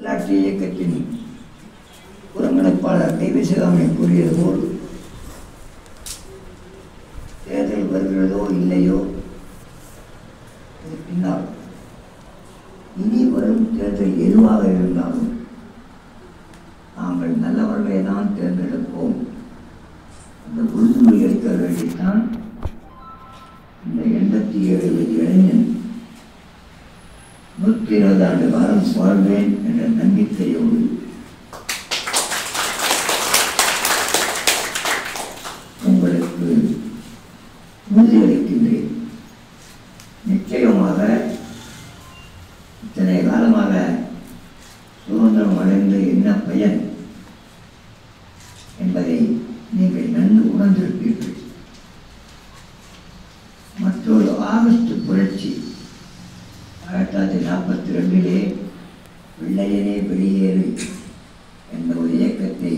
நல்லாட்சி இயக்கத்தின் ஒருங்கிணைப்பாளர் தெய்வசிகாமணி கூறியது போல் தேர்தல் வருகிறதோ இல்லையோ அது பின்னால் இனி வரும் தேர்தல் எதுவாக இருந்தாலும் நாங்கள் நல்லவர்களை தான் தேர்ந்தெடுப்போம் அந்த உறுதிமொழி எடுக்க வேண்டித்தான் இந்த எண்பத்தி ஏழு வயது இளைஞன் நூற்றி இருபது ஆண்டு காலம் வாழ்வேன் என்ற நம்பிக்கையோடு உங்களுக்கு உறுதியளிக்கின்றேன் நிச்சயமாக இத்தனை காலமாக சுதந்திரம் அடைந்து என்ன பயன் என்பதை நீங்கள் நன்கு உணர்ந்திருப்பீர்கள் மற்றொரு ஆகஸ்ட் புரட்சி ஆயிரத்தி தொள்ளாயிரத்தி நாற்பத்தி ரெண்டிலே வெள்ளையனே வெளியேறு என்ற ஒரு இயக்கத்தை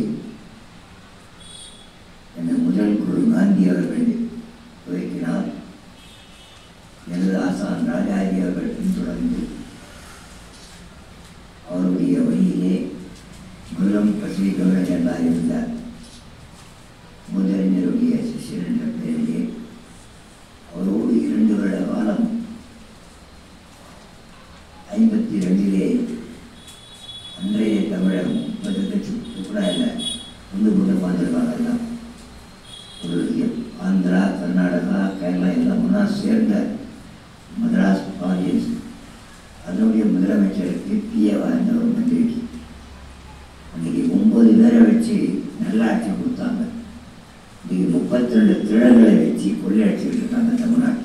என்ற முதல் குரு காந்தி அவர்கள் துவக்கினார் எனது ஆசான் ராஜாஜி அவர்கள் பின்தொடர்ந்து அவருடைய வழியிலே குலம் பசி கவுரன் என்றார் இருந்தார் முதலிஞருடைய சிஷியர் என்ற பெயரிலே அவரோடு இரண்டு வருட காலம் ஐம்பத்தி ரெண்டிலே அன்றைய தமிழகம் முப்பது லட்சத்துக்கு கூட இல்லை ஒன்று கூட வந்திருக்காங்க எல்லாம் ஒரு ஆந்திரா கர்நாடகா கேரளா எல்லாம் ஒன்றா சேர்ந்த மദ്രാஸ் காலேஜ் அதனுடைய முதலமைச்சருக்கு பிஏவா என்ற ஒரு மந்திரிக்கு அன்றைக்கி ஒன்பது பேரை வச்சு நல்லாட்சி கொடுத்தாங்க இன்னைக்கு முப்பத்தி ரெண்டு திழங்களை வச்சு கொள்ளையடிச்சுட்டு இருக்காங்க தமிழ்நாட்டில்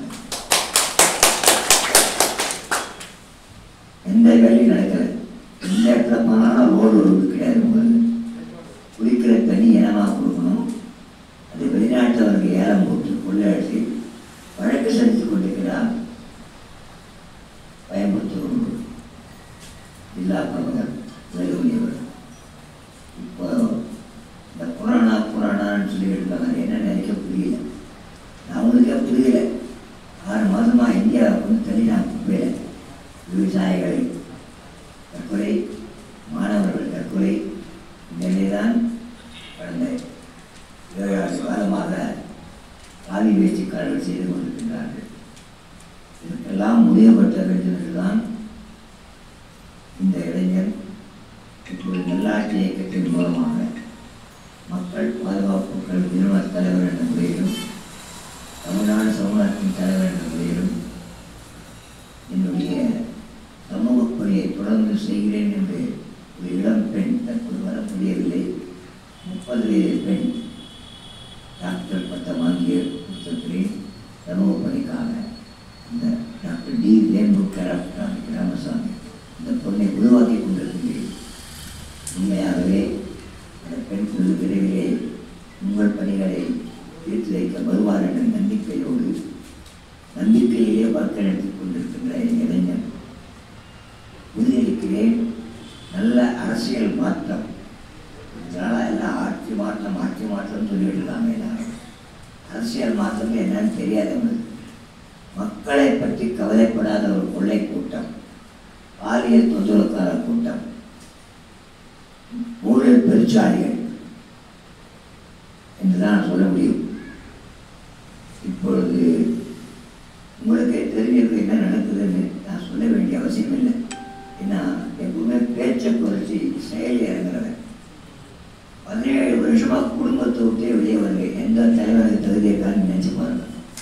எந்த வேலையும் நடக்கல எந்த இடத்துல போனாலும் ரோடு ரோடு கிடையாது முதல்ல குடிக்கிற தண்ணி இனமாக கொடுக்கணும் அது வெளிநாட்டவருக்கு ஏலம் போட்டு கொள்ளையடிச்சு வழக்கு செலுத்தி கொண்டிருக்கிறார் பயன்படுத்துகிறோம் ஜில்லா பிரமுகர் வேலுமணியவர் இப்போ இந்த கொரோனா கொரோனான்னு சொல்லிட்டு இருக்காங்க என்ன நினைக்க புரியல அவங்களுக்கே புரியல ஆறு மாதமா இந்தியா வந்து தள்ளி நான் புரியல விவசாயிகளை தற்கொலை மாணவர்கள் தற்கொலை இந்த நிலைதான் கடந்த ஏழு ஆண்டு காலமாக காவி வேஷ்டிக்காரர்கள் செய்து கொண்டிருக்கின்றார்கள் இதற்கெல்லாம் முடிவுபட்ட வேண்டும் என்றுதான் இந்த இளைஞர் இப்பொழுது நல்லாட்சி இயக்கத்தின் மூலமாக மக்கள் பாதுகாப்புகள் நிறுவன தலைவர் என்ற முறையிலும் தமிழ்நாடு சமூகத்தின் தலைவர் என்ற முறையிலும் என்னுடைய சமூக பணியை தொடர்ந்து செய்கிறேன் என்று ஒரு இளம் பெண் தற்போது வர முடியவில்லை முப்பது வயது பெண் டாக்டர் பட்டம் வாங்கிய கொடுத்திருக்கிறேன் சமூக பணிக்காக இந்த டாக்டர் டி வேம்பு கராப்டாமி ராமசாமி இந்த பொண்ணை உருவாக்கி கொண்டிருக்கிறேன் உண்மையாகவே அந்த பெண் குழு விரைவிலே உங்கள் பணிகளை தீர்த்து வைக்க வருவார் என்ற நம்பிக்கையோடு நம்பிக்கையிலே வாக்கு நடத்திக் கொண்டிருக்கின்ற என் இளைஞர் உறுதியளிக்கிறேன் நல்ல அரசியல் மாற்றம் இதனால எல்லாம் ஆட்சி மாற்றம் ஆட்சி மாற்றம் சொல்லிட்டு இருக்காங்க எல்லாரும் அரசியல் மாற்றம் என்னன்னு தெரியாதவங்களுக்கு மக்களை பற்றி கவலைப்படாத ஒரு கொள்ளை கூட்டம் பாலியல் தொந்தரவுக்கார கூட்டம் ஊழல் பெருச்சாளிகள் என்றுதான் நான் சொல்ல முடியும் இப்பொழுது உங்களுக்கு தெரிஞ்சது என்ன நடக்குதுன்னு நான் சொல்ல வேண்டிய அவசியம் இல்லை ஏன்னா எப்பவுமே பேச்சை குறைச்சி செயல் இறங்குறவன் பதினேழு வருஷமா குடும்பத்தை விட்டே வெளியே வரல எந்த தலைவருக்கு தகுதி இருக்கான்னு நினைச்சு பாருங்க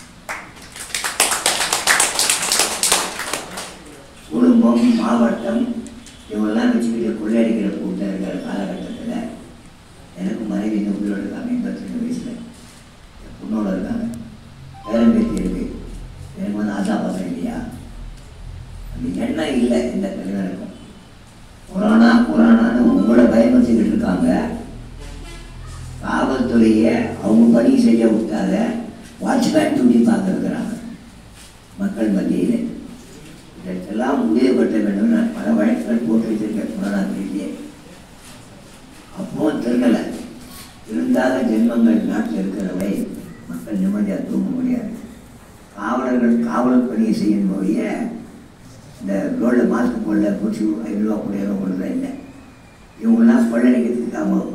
குடும்பம் மாவட்டம் இவங்கெல்லாம் வச்சுக்கிட்டு கொள்ளையடிக்கிற கூட்டம் இருக்கிற காலகட்டத்தில் எனக்கு மனைவி இந்த உயிரோடு இருக்காங்க எண்பத்தி ரெண்டு வயசில் பொண்ணோட இருக்காங்க பேரம் பேத்தி இருக்கு எனக்கு வந்து ஆசா பாசம் இல்லையா அந்த எண்ணம் இல்லை எந்த தலைவருக்கும் கொரோனா கொரோனான்னு உங்களை பயமுறுத்திக்கிட்டு இருக்காங்க காவல்துறையை அவங்க பணி செய்ய விட்டாத வாட்ச்மேன் டியூட்டி பார்க்க இருக்கிறாங்க மக்கள் மத்தியில் இதற்கெல்லாம் முடிவுபட்ட வேண்டும் நான் பல வழக்குகள் போட்டு வச்சிருக்கேன் கொரோனா குறித்தியே அப்போ திருடலை இருந்தாத ஜென்மங்கள் நாட்டில் இருக்கிறவை மக்கள் நிம்மதியாக தூங்க முடியாது காவலர்கள் காவலர் பணியை செய்யும் போதே இந்த ரோடில் மாஸ்க் போடல பூச்சி ஐநூறுரூவா கூட கொடுக்குறதா இல்லை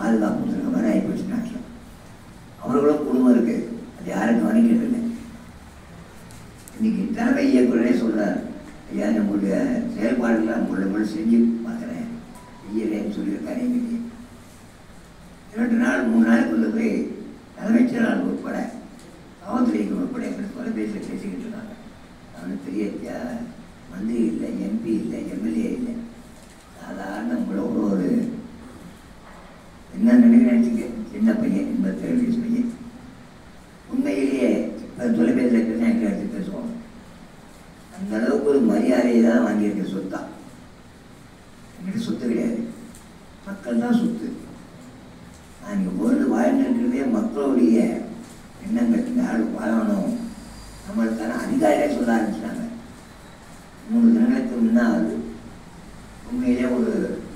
பாதுகாப்பு கொடுக்குற மாதிரி ஆகி போச்சு நாட்டில் அவர்களும் குடும்பம் இருக்கு அது யாரும் கவனிக்கிறது இல்லை இன்னைக்கு தலைமை இயக்குனரே சொல்றார் ஐயா நம்மளுடைய செயல்பாடுகளை முள்ள முள்ள செஞ்சு பார்க்குறேன் செய்யறேன்னு சொல்லியிருக்காரு என்கிட்ட இரண்டு நாள் மூணு நாளுக்குள்ள போய் தலைமைச் செயலாளர் உட்பட காவல்துறை உட்பட எங்கள் தொலைபேசியில் பேசிக்கிட்டு இருக்காங்க அவனுக்கு பெரிய த- மந்திரி இல்லை எம்பி இல்லை எம்எல்ஏ இல்லை சாதாரண உங்களோட ஒரு என்ன நினைக்கிறேன் சின்ன பையன் எண்பத்தேழு வயசு பையன் உண்மையிலேயே இப்ப தொலைபேசியில் பேச என்கிட்ட எடுத்து பேசுவோம் அந்த அளவுக்கு ஒரு மரியாதையை தான் வாங்கியிருக்க சொத்தா என்கிட்ட சொத்து கிடையாது மக்கள் தான் சொத்து நான் இங்கே பொழுது வாழ்ந்துருக்கிறதே மக்களுடைய எண்ணங்கள் இந்த ஆள் வாழணும் நம்மளுக்கான அதிகாரிகளே சொல்ல ஆரம்பிச்சிட்டாங்க மூணு தினங்களுக்கு முன்னால் உண்மையிலே ஒரு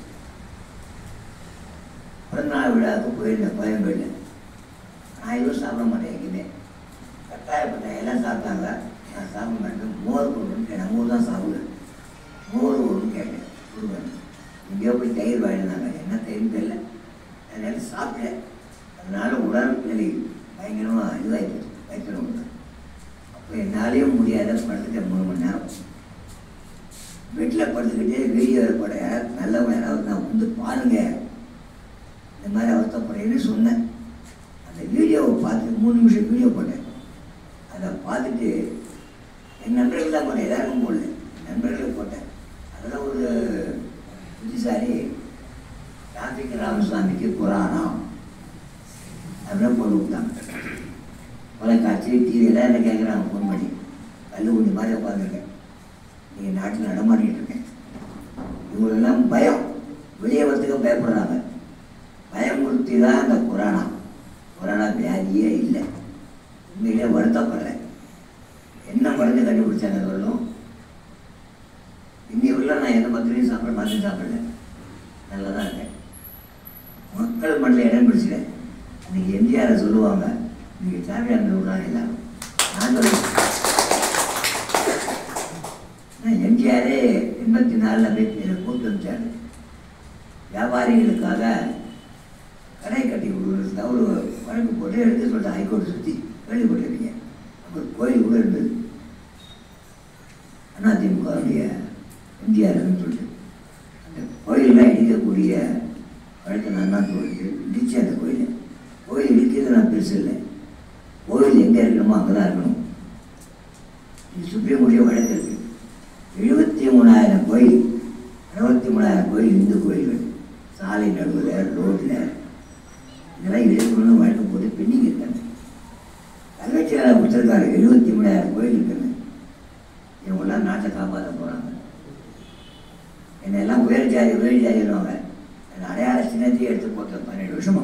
பிறந்தநாள் விழாவுக்கு போயிருந்தேன் கோயம்பேடில் நான் எதுவும் சாப்பிட மாட்டேன் எங்கேயுமே கட்டாயப்பட்டேன் எல்லாம் சாப்பிட்டாங்க நான் சாப்பிட மாட்டேன் மோர் கொண்டு கேட்டேன் மோர் தான் சாப்பிடுவேன் மோர் ஒன்று கேட்டேன் கொடுவேன் எங்கேயோ போய் தயிர் வாங்கினாங்க என்ன தயிர் தெரியல அதனால சாப்பிட்டேன் அதனால உடல்நிலை பயங்கரமாக இதுவாகி போச்சு வைக்கணும் அப்போ என்னாலேயும் முடியாத படுத்துட்டேன் மூணு மணி நேரம் வீட்டில் படுத்துக்கிட்டே வீடியோ போட யாராவது நல்லவங்க யாராவது நான் வந்து பாருங்க இந்த மாதிரி அவஸ்தப்படுறேன்னு சொன்னேன் அந்த வீடியோவை பார்த்து மூணு நிமிஷம் வீடியோ போட்டேன் அதை பார்த்துட்டு என் நண்பர்கள் தான் போட்டேன் எல்லாருக்கும் போடல என் நண்பர்களுக்கு போட்டேன் அதில் ஒரு புத்திசாலி ராத்திரிக்கு ராமசாமிக்கு புராணம் அப்படின்னு போட்டு விட்டாங்க தொலைக்காட்சி டிவியெல்லாம் என்ன கேட்குறாங்க ஃபோன் பண்ணி கல்லு குண்டி மாதிரி உட்காந்துருக்கேன் நீங்கள் நாட்டில் நடமாடிட்டு இருக்கேன் இவங்களெல்லாம் பயம் வெளியே வரத்துக்கு பயப்படுறாங்க பயமுறுத்தி தான் அந்த கொரோனா கொரோனா வியாதியே இல்லை உண்மையிலே வருத்தப்படுறேன் என்ன மருந்து கண்டுபிடிச்சாங்க சொல்லணும் இன்னி உள்ள நான் எந்த மருந்துலையும் சாப்பிட மருந்து சாப்பிடல நல்லா தான் இருக்கேன் மக்கள் மண்ணில் இடம் பிடிச்சிட்டேன் அன்றைக்கி எம்ஜிஆரை சொல்லுவாங்க இன்னைக்கு சாமியார் விடுறாங்க எல்லாரும் நான் சொல்லுவேன் நான் எம்ஜிஆரே எண்பத்தி நாலில் போய் என்னை கூப்பிட்டு வச்சாரு வியாபாரிகளுக்காக கடை கட்டி கொடுக்குறது ஒரு வழக்கு போட்டு எடுத்து சொல்லிட்டு ஹைகோர்ட் சுற்றி கேள்விப்பட்டிருக்கீங்க ஒரு கோயில் கூட இருந்தது அதிமுகவுடைய எம்ஜிஆர்னு சொல்லிட்டு அந்த கோயிலில் இடிக்கக்கூடிய வழக்கை நான் தான் சொல்லிட்டு இடிச்சு அந்த கோயிலை கோயில் இடிக்கிறது நான் பெருசு இல்லை கோயில் எங்கே இருக்கணுமோ அங்கே தான் இருக்கணும் இது சுப்ரீம் கோர்ட்டில் வழக்கு இருக்கு எழுபத்தி மூணாயிரம் கோயில் அறுபத்தி மூணாயிரம் கோயில் இந்து கோயில்கள் சாலை நடுவில் ரோட்டில் இதெல்லாம் இழுக்கணும்னு வழக்கு போட்டு பெண்டிங் இருக்காங்க கல்வெட்டியாளர் கொடுத்துருக்காரு எழுபத்தி மூணாயிரம் கோயில் இருக்குன்னு இவங்கெல்லாம் நாட்டை காப்பாற்ற போகிறாங்க என்னை எல்லாம் உயர் ஜாதி உயர் ஜாதிடுவாங்க அந்த அடையாள சின்னத்தையே எடுத்து போட்ட பன்னெண்டு வருஷமா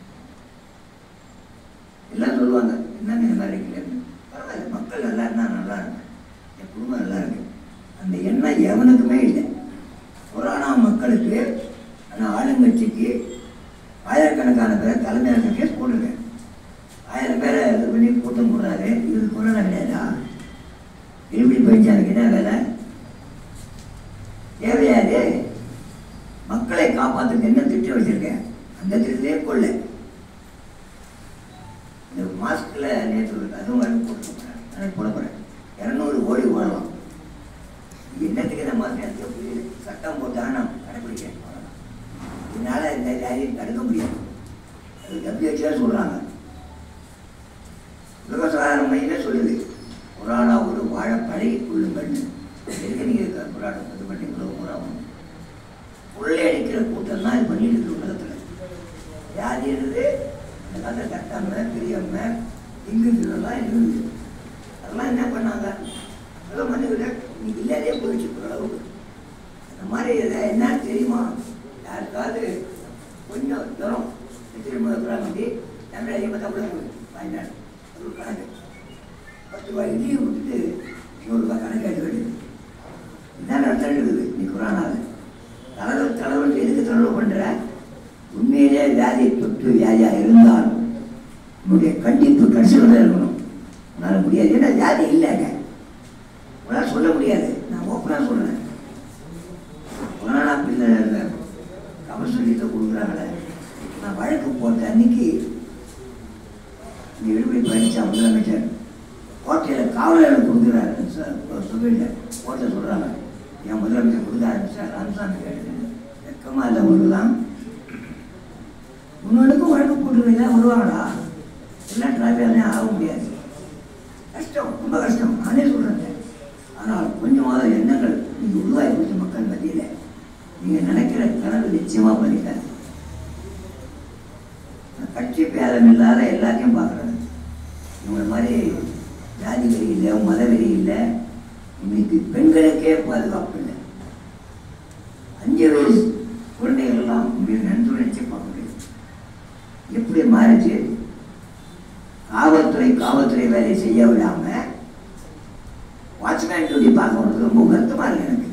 எல்லாம் சொல்லுவாங்க என்னங்க இந்த மாதிரி இருக்கல பரவாயில்ல மக்கள் நல்லா இருந்தா நல்லா இருக்கு என் குடும்பம் நல்லா இருக்கு அந்த எண்ணம் எவனுக்குமே இல்லை கொரோனா மக்களுக்கு ஆனால் ஆளுங்கட்சிக்கு ஆயிரக்கணக்கான பேர் தலைமையான கேஸ் போட்டிருக்கேன் ஆயிரம் பேரை இது பண்ணி கூட்டம் போடுறாரு இது கொரோனா கிடையாதா எப்படி போயிடுச்சு அதுக்கு என்ன வேலை தேவையாது மக்களை காப்பாற்றுக்கு என்ன திட்டம் வச்சிருக்கேன் அந்த திட்டத்தையே கொள்ள இந்த மாஸ்கில் நேற்று அதுவும் வழக்கு போட்டு போகிறேன் நான் போட போகிறேன் இரநூறு கோடி ஓடலாம் என்னத்துக்கு இந்த மாஸ்க் எனக்கு புரியல சட்டம் போட்டால் நான் கடைப்பிடிக்கிறேன் அவ்வளவுதான். இதனால இந்த வியாதியை தடுக்க முடியாது அது டபிள்யூஹெச்ஓ சொல்கிறாங்க விவசாய மையமே சொல்லுது புராணா ஒரு வாழ பழகி கொள்ளுங்கள்னு எதுக்கு நீங்கள் புராணம் இது பண்ணி இவ்வளோ புறாவும் கொள்ளையடிக்கிற கூட்டம் தான் இது பண்ணிட்டு இருக்கு உலகத்தில் வியாதின்றது இந்த கதை கட்டாம பெரியவங்க இங்கிலீஷ்லாம் இருந்தது அதெல்லாம் என்ன பண்ணாங்க அதெல்லாம் மண்ணுக்கிட்ட நீ இல்லாதே போயிடுச்சு ஓரளவுக்கு அந்த மாதிரி இதை என்னன்னு தெரியுமா யாருக்காவது கொஞ்சம் தூரம் திரும்ப வண்டி தமிழ் அதிகமாக தமிழ் வாங்கினாரு அது ஒரு கணக்கு பத்து ரூபாய் இட்லியை விட்டுட்டு நூறுரூவா கணக்கு எடுக்க வேண்டியது இதான் நடத்திட்டு இருக்குது நீ குரானாவில் தலைவர் தலைவர் எதுக்கு தொழில் பண்ணுற உண்மையிலே வியாதி தொற்று வியாதியாக இருந்தாலும் உன்னுடைய கண்டிப்பு கடைசியில் தான் இருக்கணும் உன்னால் முடியாது ஏன்னா வியாதி இல்லைங்க உன்னால் சொல்ல முடியாது நான் ஓப்பனாக சொல்கிறேன் கொரோனா பிள்ளை கவர் சொல்லிட்டு கொடுக்குறாங்களே நான் வழக்கு போட்ட அன்னைக்கு இந்த விடுதலை பழனிச்சா முதலமைச்சர் கோட்டையில் காவலர்கள் கொடுக்குறாரு சார் சொல்லிட்டு கோட்டை சொல்கிறாங்க என் முதலமைச்சர் கொடுக்குறாரு சார் ராமசாமி கேட்டு வெக்கமாக இல்லை உங்களுக்கு தான் இன்னொன்றுக்கும் வழக்கு போட்டுருவீங்க வருவாங்களா எல்லாம் டிராஃபிக் ஆக முடியாது கஷ்டம் ரொம்ப கஷ்டம் நானே சொல்கிறேன் ஆனால் கொஞ்சமாவது எண்ணங்கள் நீங்கள் உருவாகி கொடுத்த மக்கள் மத்தியில் நீங்கள் நினைக்கிற கனவு நிச்சயமாக பண்ணிட்டாங்க கட்சி பேதம் இல்லாத எல்லாத்தையும் பார்க்குறாங்க இவங்க மாதிரி ஜாதி வெறி இல்லை மத வெறி இல்லை இன்னைக்கு பெண்களுக்கே பாதுகாப்பு இல்லை அஞ்சு வயசு குழந்தைகள் எல்லாம் உங்களுக்கு நினைச்சு நினைச்சு பார்க்க முடியும் எப்படி மாறிச்சு காவல்துறை காவல்துறை வேலையை செய்ய விடாம வாட்ச்மேன் டியூட்டி பார்க்கறது ரொம்ப வருத்தமா இருக்கு எனக்கு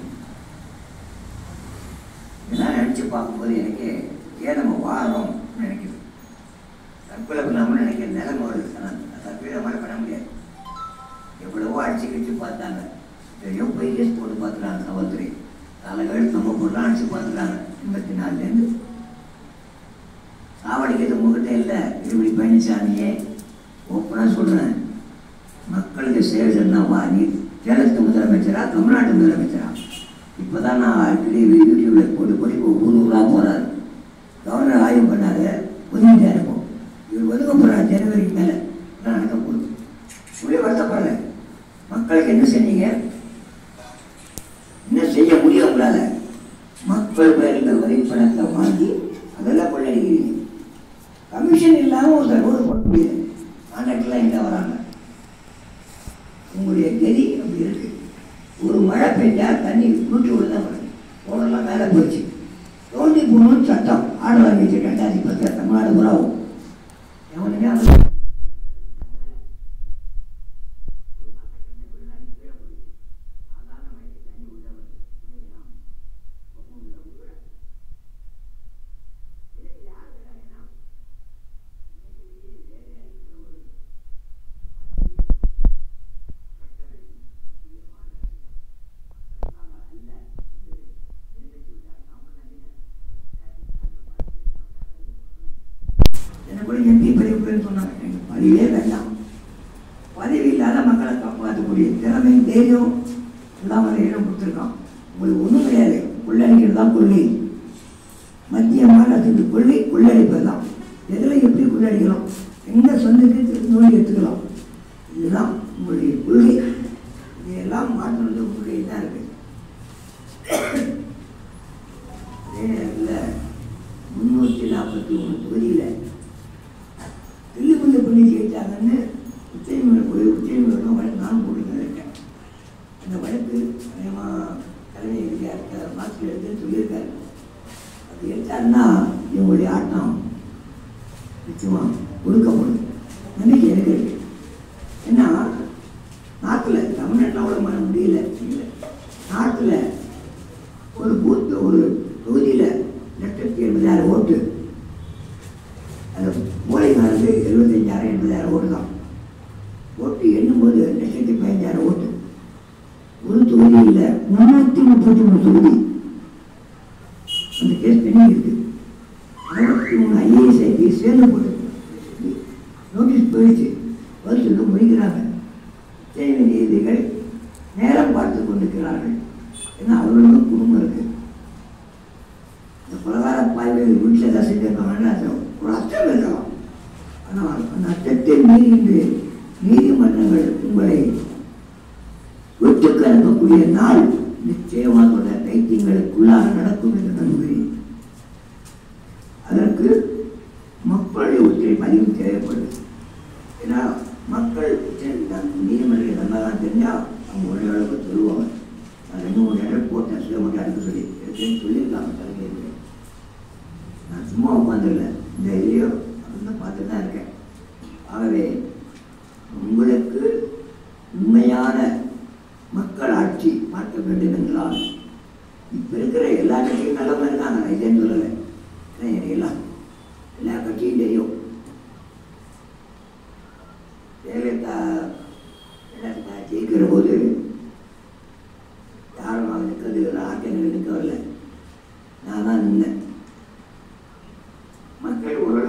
இதெல்லாம் நினைச்சு பார்க்கும்போது எனக்கு ஏன் நம்ம வாழணும் நினைக்குது தற்கொலை பண்ணாமல் நினைக்கிற நிலைமை வருது ஆனால் தற்கொலை மாதிரி பண்ண முடியாது எவ்வளவோ அடிச்சு கிடிச்சு பார்த்தாங்க எவ்வளோ போய் கேஸ் போட்டு பார்த்துட்டாங்க காவல்துறை தலைகள் நம்ம பொருளாக அடிச்சு பார்த்துட்டாங்க எண்பத்தி நாலுலேருந்து சாவடிக்கிறது உங்ககிட்ட இல்லை இப்படி பழனிசாமியே ஓப்பனாக சொல்கிறேன் மக்களுக்கு சேவை செய்யணும் வா நீ கேரளத்து முதலமைச்சரா தமிழ்நாட்டு முதலமைச்சரா இப்போ தான் நான் அடிக்கடி யூடியூப்பில் போட்டு போட்டு ஊர் ஊராக போகிறாரு கவர்னர் ஆய்வு பண்ணாரு ஒதுங்கிட்டே இருக்கும் இவர் ஒதுங்க போகிறார் ஜனவரிக்கு மேலே நடக்க போகுது சொல்லி வருத்தப்படுற மக்களுக்கு என்ன செஞ்சீங்க என்ன செய்ய முடியும் உங்களால் மக்கள் பேரில் வரி பணத்தை வாங்கி அதெல்லாம் கொள்ளடிக்கிறீங்க கமிஷன் இல்லாமல் ஒருத்தர் ரோடு போட முடியாது கான்ட்ராக்டர்லாம் எங்கே வராங்க உங்களுடைய கதி அப்படி இருக்கு ஒரு மழை பெஞ்சா தண்ணி நூற்றி ஒன்று தான் வருது ரோடெல்லாம் மேலே போயிடுச்சு தோண்டி போகணும்னு சட்டம் ஆடு வாங்கி வச்சு ரெண்டாயிரத்தி பத்து தமிழ்நாடு புறாவும் எவனுமே அவங்க எனக்கு கூட எம்பி பதவி சொன்னாங்க எனக்கு பதவியே வேண்டாம் பதவி இல்லாத மக்களை காப்பாற்றக்கூடிய திறமை தைரியம் எல்லாம் வர இடம் கொடுத்துருக்கான் உங்களுக்கு ஒன்றும் கிடையாது கொள்ளடிக்கிறது தான் கொள்ளை மத்திய மாநிலத்துக்கு கொள்ளை கொள்ளடிப்பது தான் எதில் எப்படி கொள்ளடிக்கலாம் எந்த சொந்தத்துக்கு நோய் எடுத்துக்கலாம் இதுதான் உங்களுடைய கொள்கை இதையெல்லாம் மாற்றுறது உங்களுடைய தான் இருக்கு அதே நேரத்தில் முந்நூற்றி நாற்பத்தி மூணு தொகுதியில் தில்லிமுல்ல பண்ணி ஜெயிச்சாங்கன்னு உச்சநீதிமன்றம் போய் உச்சநீதிமன்றம் வழக்கு நானும் போட்டுக்கிட்டு இருக்கேன் அந்த வழக்கு அதிகமாக தலைமை எதிரியாக மாற்றி எடுத்துன்னு சொல்லியிருக்காரு அது எடுத்தாருன்னா இவங்களுடைய ஆட்டம் நிச்சயமாக ஒடுக்கப்படும் நம்பிக்கை எனக்கு இருக்கு ஏன்னா நாட்டில் தமிழ்நாட்டில் அவ்வளோ பண்ண முடியல இல்லை நாட்டில் ஒரு பூத்து ஒரு தொகுதியில் லட்சத்தி எண்பதாயிரம் ஓட்டு அது மூளைக்காரது எழுபத்தஞ்சாயிரம் எண்பதாயிரம் ஓட்டு தான் ஓட்டு எண்ணும்போது லட்சத்தி பதினஞ்சாயிரம் ஓட்டு ஒரு தொகுதியில் முன்னூற்றி முப்பத்தி மூணு தொகுதி அந்த கேஸ் பெண்டிங் இருக்கு அறுபத்தி மூணு ஐஏஎஸ் ஐபிஎஸ் சேர்ந்து போட்டு நோட்டீஸ் போயிடுச்சு பதில் சொல்ல முடிக்கிறாங்க செய்தி நீதிகள் நேரம் பார்த்து கொண்டிருக்கிறார்கள் ஏன்னா அவர்களுக்கும் குடும்பம் இருக்கு இந்த பிரகார பாய்வு வீட்டில் ஏதாவது செஞ்சிருக்காங்கன்னா அது ஒரு அச்சம் இருக்கலாம் ஆனால் அந்த அச்சத்தை மீறி நீதிமன்றங்கள் உங்களை வீட்டுக்கு அனுப்பக்கூடிய நாள் நிச்சயமாக ஒரு தைத்தியங்களுக்குள்ளாக நடக்கும் என்று நம்புகிறேன் அதற்கு மக்களுடைய ஒத்துழைப்பு அதிகம் தேவைப்படுது ஏன்னா மக்கள் நீதிமன்றம் நல்லா தான் தெரிஞ்சால் அவங்க ஒரே அளவுக்கு சொல்லுவாங்க நான் ரெண்டு மூணு இடம் போட்டேன் சுயமட்டம் அனுப்ப சொல்லி எடுத்துன்னு சொல்லியிருக்காங்க தலைமையில் நான் சும்மா உட்காந்துருல இந்த இதுலையோ அப்படின்னு பார்த்துட்டு தான் இருக்கேன் ஆகவே உங்களுக்கு உண்மையான மக்கள் ஆட்சி பார்க்க வேண்டும் என்றால் இப்போ இருக்கிற எல்லா கட்சியும் நல்ல மாதிரி தான் நான் இல்லைன்னு சொல்லலை ஏன்னா எனக்கு எல்லாம் எல்லா கட்சியும் தெரியும் ஜெயலலிதா ஜெயலலிதா ஜெயிக்கிற போது யாரும் அவன் நிற்கிறது ஆட்கள் நிற்க வரல நான் தான் நின்றேன் மக்கள் ஓரளவு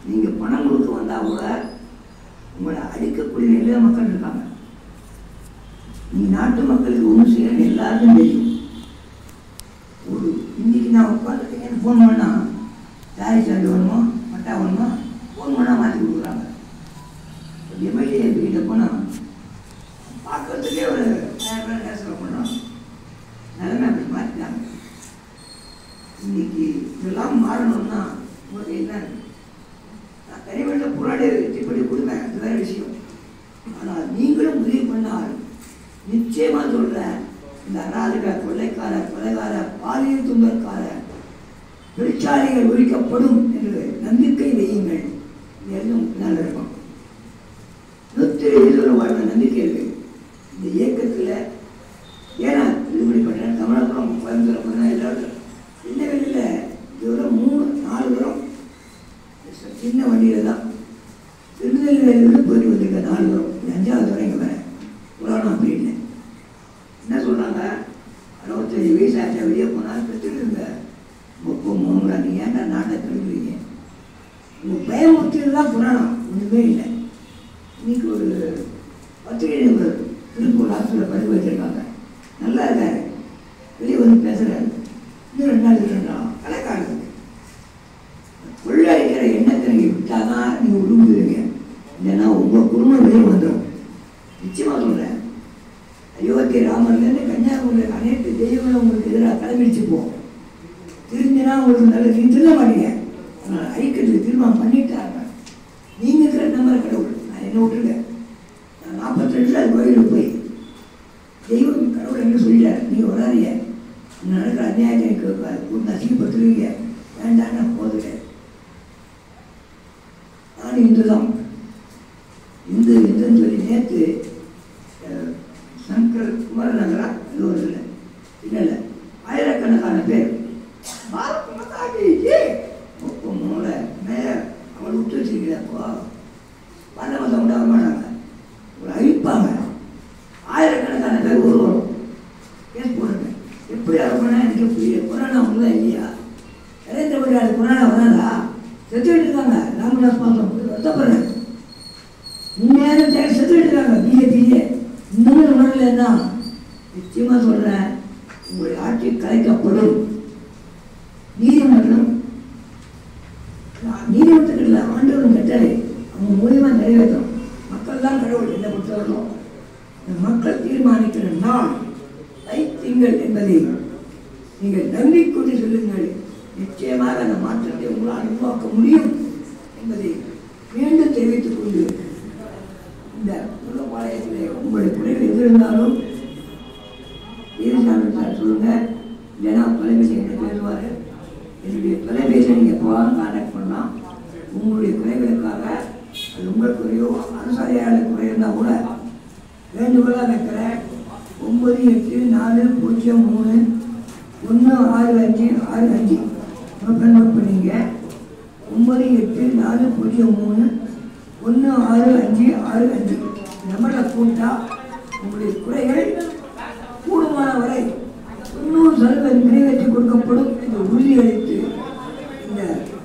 நீங்கள் பணம் கொடுக்க வந்தால் கூட உங்களை அடிக்கக்கூடிய நிலையில மக்கள் இருக்காங்க நீ நாட்டு மக்களுக்கு ஒன்று செய்யணும் எல்லாருக்கும் தெரியும் ஒரு இன்னைக்கு நான் உட்காந்துருக்கேன் ஃபோன் பண்ணா தாய் சார்ஜ் வேணுமோ பட்டா வேணுமோ ஃபோன் பண்ணால் மாற்றி கொடுக்குறாங்க எம்எல்ஏ கிட்ட போனால் பார்க்கறதுக்கே ஒரு ஆயிரம் ரூபாய் காசு பண்ணுறோம் நிலைமை அப்படி மாற்றிட்டாங்க இன்னைக்கு இதெல்லாம் மாறணும்னா உங்களுக்கு என்ன நான் தனிப்பட்ட போராடி வெற்றிப்படி கொடுப்பேன் அது வேற விஷயம் ஆனால் நீங்களும் உதவி பண்ணால் நிச்சயமா சொல்றேன் இந்த அராஜக கொள்ளைக்கார கொலைகார பாலியல் துன்பக்கார தொழிற்சாலைகள் ஒழிக்கப்படும் என்று நம்பிக்கை வையுங்கள் இது எல்லாம் பின்னால் இருக்கும் நூற்றி எழுபது வாழ்ந்த நம்பிக்கை இருக்கு இந்த இயக்கத்தில் ஏன்னா திருமணி பண்ணுறேன் தமிழகம் கோயம்புத்தூர் பண்ண எல்லாரும் சின்ன வெளியில் தூரம் மூணு நாலு தூரம் சின்ன வண்டியில் தான் திருநெல்வேலியிலிருந்து போயிட்டு வந்திருக்கேன் நாலு தூரம் இது அஞ்சாவது தூரம் இங்கே வரேன் புராணம் அப்படின்னு என்ன சொல்கிறாங்க அறுபத்தஞ்சு வயசு ஆச்சா வெளியே போனால் பெற்றுருங்க முப்பது மூணுங்களா நீ ஏன்டா நாட்டை கெடுக்குறீங்க உங்கள் பயமுறுத்தியது தான் புராணம் ஒன்றுமே இல்லை இன்னைக்கு ஒரு பத்திரிகை நிருபர் திருப்பூர் ஹாஸ்பிட்டலில் பதிவு வச்சிருக்காங்க நல்லா இருக்காரு வெளியே வந்து பேசுகிறாரு இன்னும் ரெண்டு நாள் இருக்கணும் கலைக்காரங்க கொள்ளையடிக்கிற எண்ணத்தை நீங்கள் விட்டால் தான் நீங்கள் உருவுறீங்க இல்லைன்னா உங்கள் குடும்பம் வெளியே வந்துடும் நிச்சயமாக சொல்கிறேன் அயோத்தி ராமர்லேருந்து கன்னியாகுமரி அனைத்து தெய்வங்களும் உங்களுக்கு எதிராக தலைவிரிச்சு போகும் திருந்தினா உங்களுக்கு நல்ல நீங்க திருந்த மாட்டீங்க அதனால் ஐக்கியத்துக்கு தீர்மானம் பண்ணிட்டாங்க நீங்கள் இருக்கிற நம்பர் கடவுள் நான் என்ன விட்டுருக்கேன் நான் நாற்பத்தி ரெண்டில் அது கோயிலுக்கு போய் தெய்வம் கடவுள் என்ன சொல்லிட்டார் நீங்கள் வராதீங்க இங்க நடக்கிற அநியாயத்தை எனக்கு கூட்டு அசிங்கப்படுத்துவீங்க வேண்டாம் நான் போதுகிறேன் நான் இந்து தான் இந்து இந்துன்னு சொல்லி நேற்று அஹ், சங்கர் குமார் நகரா இது ஒரு இல்லை இல்லை இல்லை ஆயிரக்கணக்கான பேர் பாரத் மாதா கி ஜெய். ஒப்ப மூளை மேல அவளை விட்டு வச்சிருக்கிறப்போ பண்ண மதம் விட மாட்டாங்க ஒரு அழிப்பாங்க ஆயிரக்கணக்கான பேர் உருவம் கேஸ் போடுங்க எப்படி அறுப்பனா எனக்கு புரியல கொரோனா ஒன்றுதான் இல்லையா நரேந்திர மோடி அது கொரோனா வராதா செத்துக்கிட்டு இருக்காங்க ராமதாஸ் பாசம் வருத்தப்படுறேன் உண்மையான தேவை செத்துக்கிட்டு இருக்காங்க பிஜேபியே இன்னும் உணரலன்னா நிச்சயமா சொல்றேன் உங்களுடைய ஆட்சி கலைக்கப்படும் நீதிமன்றம் நீதிமன்றத்தில் ஆண்டவன் கட்டளை அவங்க மூலியமா நிறைவேற்றும் மக்கள் தான் கடவுள் என்ன பொறுத்தவரைக்கும் இந்த மக்கள் தீர்மானிக்கிற நாள் தை திங்கள் என்பதை நீங்கள் நம்பிக்கொண்டு சொல்லுங்கள் நிச்சயமாக அந்த மாற்றத்தை உங்களால் உருவாக்க முடியும் என்பதை மீண்டும் தெரிவித்துக் கொண்டு இந்த குலப்பாளையத்திலே உங்களுடைய குறைகள் எது இருந்தாலும் ஈரசாமி சார் சொல்லுங்க இல்லைன்னா தொலைபேசி என்கிட்ட பேசுவார் என்னுடைய தொலைபேசியை நீங்கள் எப்போவாலும் கான்டாக்ட் பண்ணலாம் உங்களுடைய குறைகளுக்காக அது உங்கள் குறையோ அரசாணையாளர் குறை இருந்தால் கூட வேண்டுகோளாக வைக்கிறேன் ஒன்பது எட்டு நாலு பூஜ்ஜியம் மூணு ஒன்று ஆறு அஞ்சு ஆறு அஞ்சு நோட் நோட் பண்ணிங்க ஒன்பது எட்டு நாலு பூஜ்ஜியம் மூணு ஒன்று ஆறு அஞ்சு ஆறு அஞ்சு நம்பரில் கூட்டா உங்களுடைய குறைகள் கூடுமான வரை தொண்ணூறு சதவீதம் நிறைவேற்றி கொடுக்கப்படும் என்று உறுதியளித்து இந்த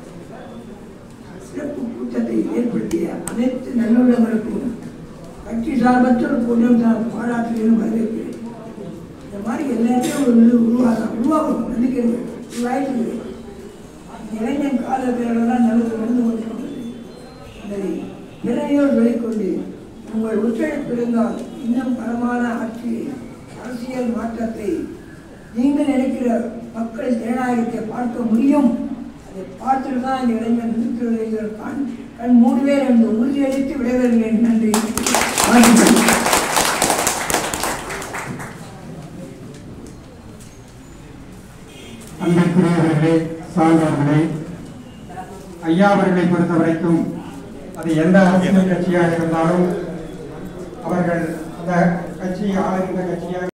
சிறப்பு கூட்டத்தை ஏற்படுத்திய அனைத்து நல்லுள்ளங்களுக்கும் கட்சி சார்பற்ற ஒரு கூட்டம் சார் பாராட்டுகளும் வரவேற்கிறேன் இந்த மாதிரி எல்லாத்தையும் ஒரு இது உருவாகும் உருவாகும் நம்பிக்கை இருக்கு. உருவாயிட்டு இருக்கு. இளைஞன் காலத்தில் தான் நல்லது நடந்து கொண்டிருக்கிறது என்பதை நிறையோடு வெளிக்கொண்டு உங்கள் ஒத்துழைப்பு இருந்தால் இன்னும் பலமான ஆட்சி அரசியல் மாற்றத்தை நீங்கள் நினைக்கிற மக்கள் ஜனநாயகத்தை பார்க்க முடியும் அதை பார்த்துட்டு தான் இந்த இளைஞர் இருக்கிறது கண் கண் மூடுவேன் என்று உறுதியளித்து விடைபெறுகிறேன் நன்றி வாழ்த்துக்கள் அன்பிற்குரியவர்களே சான்றோர்களே ஐயா அவர்களை பொறுத்த வரைக்கும் அது எந்த அரசியல் கட்சியாக இருந்தாலும் அவர்கள் அந்த கட்சி ஆளுகின்ற கட்சியாக